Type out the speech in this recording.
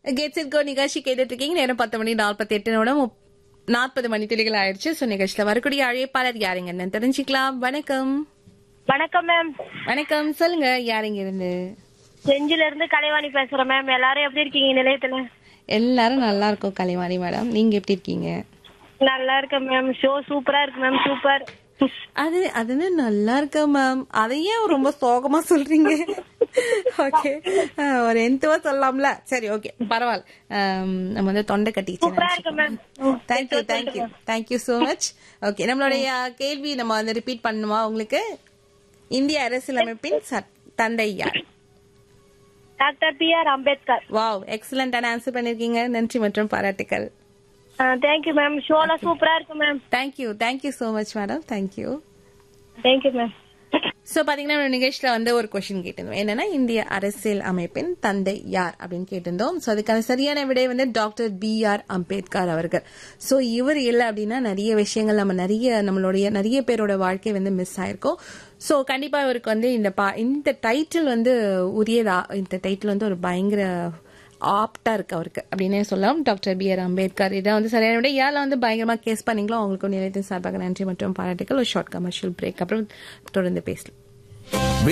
gets it go நிகழ்ச்சி கேட்டுட்டு இருக்கீங்க நேரம் பத்து மணி நாற்பத்தி எட்டு நாற்பது மணி துளிகள் ஆயிடுச்சு ஸோ நிகழ்ச்சியில வரக்கூடிய அழைப்பாளர் யாருங்க என்னன்னு தெரிஞ்சுக்கலாம் வணக்கம் வணக்கம் மேம் வணக்கம் சொல்லுங்க யாருங்க இருந்து செஞ்சில இருந்து கலைவாணி பேசுறேன் மேம் எல்லாரும் எப்படி இருக்கீங்க நிலையத்துல எல்லாரும் நல்லா இருக்கும் கலைவாணி மேடம் நீங்க எப்படி இருக்கீங்க நல்லா இருக்கேன் மேம் ஷோ சூப்பரா இருக்கு மேம் சூப்பர் அது அதுன்னு நல்லா இருக்கு மேம் அதையே ரொம்ப சோகமா சொல்றீங்க ஓகே ஒரு எந்தவா சொல்லலாம்ல சரி ஓகே பரவாயில்ல ஆம், நம்ம வந்து தொண்டை சூப்பரா இருக்கு மேம் கட்டிச்சு thank you thank you thank you so much okay நம்மளுடைய கேள்வி நம்ம வந்து ரிப்பீட் பண்ணுமா உங்களுக்கு இந்திய அரசியலமைப்பின் சட்- தந்தை யார் doctor B R Ambedkar wow எக்ஸலண்டான ஆன்சர் பண்ணிருக்கீங்க நன்றி மற்றும் பாராட்டுக்கள் தேங்க்யூ மேம் ஷோலாம் சூப்பரா இருக்கு ma'am thank you thank you so much madam thank you thank you ma'am so பாத்தீங்கன்னா நம்ம நிகழ்ச்சியில வந்து ஒரு கொஸ்டின் கேட்டிருந்தோம் என்னன்னா இந்திய அரசியல் அமைப்பின் தந்தை யார் அப்படின்னு கேட்டிருந்தோம் சோ அதுக்கான சரியான விடை வந்து டாக்டர் பி ஆர் அம்பேத்கர் அவர்கள் சோ இவர் இல்லை அப்படின்னா நிறைய விஷயங்கள் நம்ம நிறைய நம்மளுடைய நிறைய பேரோட வாழ்க்கை வந்து மிஸ் ஆயிருக்கும் சோ கண்டிப்பா இவருக்கு வந்து இந்த பா இந்த டைட்டில் வந்து உரியதா இந்த டைட்டில் வந்து ஒரு பயங்கர ஆப்டா இருக்கு அவருக்கு அப்படின்னே சொல்லலாம் டாக்டர் பி ஆர் அம்பேத்கர் இதை வந்து சரியான விட யாரில் வந்து பயங்கரமா கேஸ் பண்ணீங்களோ அவங்களுக்கு நிலையத்தின் சார்பாக நன்றி மற்றும் பாராட்டுகள் ஒரு ஷார்ட் கமர்ஷியல் பிரேக் அப்புறம் தொடர்ந்து பேசலாம்